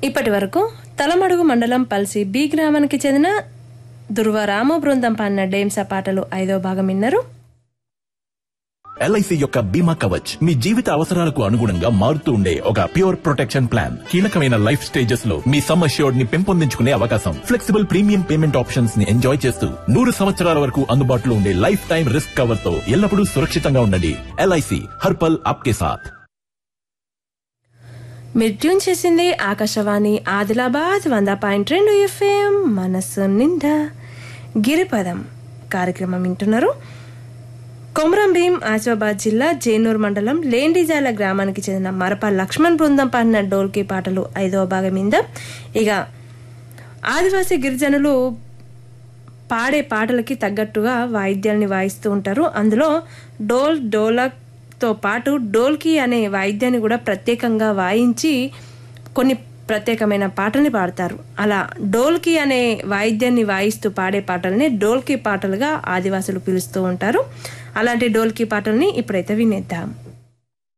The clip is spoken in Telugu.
ఇప్పటి వరకు తలమడుగు మండలం పల్సి బి గ్రామానికి చెందిన దుర్వ రామ బృందం పాడిన డేమ్సా పాటలు ఐదో భాగం విన్నారు ఎల్ఐసి యొక్క బీమా కవచ్ మీ జీవిత అవసరాలకు అనుగుణంగా మారుతూ ఉండే ఒక ప్యూర్ ప్రొటెక్షన్ ప్లాన్ కీలకమైన లైఫ్ స్టేజెస్ లో మీ సమ్ అష్యూర్డ్ ని పెంపొందించుకునే అవకాశం ఫ్లెక్సిబుల్ ప్రీమియం పేమెంట్ ఆప్షన్స్ ని ఎంజాయ్ చేస్తూ నూరు సంవత్సరాల వరకు అందుబాటులో ఉండే లైఫ్ టైం రిస్క్ కవర్ తో ఎల్లప్పుడూ సురక్షితంగా ఉండండి ఎల్ఐసి హర్పల్ ఆప్కే సాథ్ మీరు ట్యూన్ చేసింది ఆకాశవాణి ఆదిలాబాద్ వంద పాయింట్ రెండు ఎఫ్ఎం మనస్సు నిండా గిరిపదం కార్యక్రమం వింటున్నారు కొమరం భీం ఆసిఫాబాద్ జిల్లా జేనూర్ మండలం లేండిజాల గ్రామానికి చెందిన మరప లక్ష్మణ్ బృందం పాడిన డోల్కి పాటలు ఐదవ భాగం మీద ఇక ఆదివాసీ గిరిజనులు పాడే పాటలకి తగ్గట్టుగా వాయిద్యాల్ని వాయిస్తూ ఉంటారు అందులో డోల్ డోలక్తో పాటు డోల్కి అనే వాయిద్యాన్ని కూడా ప్రత్యేకంగా వాయించి కొన్ని ప్రత్యేకమైన పాటల్ని పాడతారు అలా డోల్కి అనే వాయిద్యాన్ని వాయిస్తూ పాడే పాటల్ని డోల్కి పాటలుగా ఆదివాసులు పిలుస్తూ ఉంటారు అలాంటి డోల్కి పాటల్ని ఇప్పుడైతే వినేద్దాం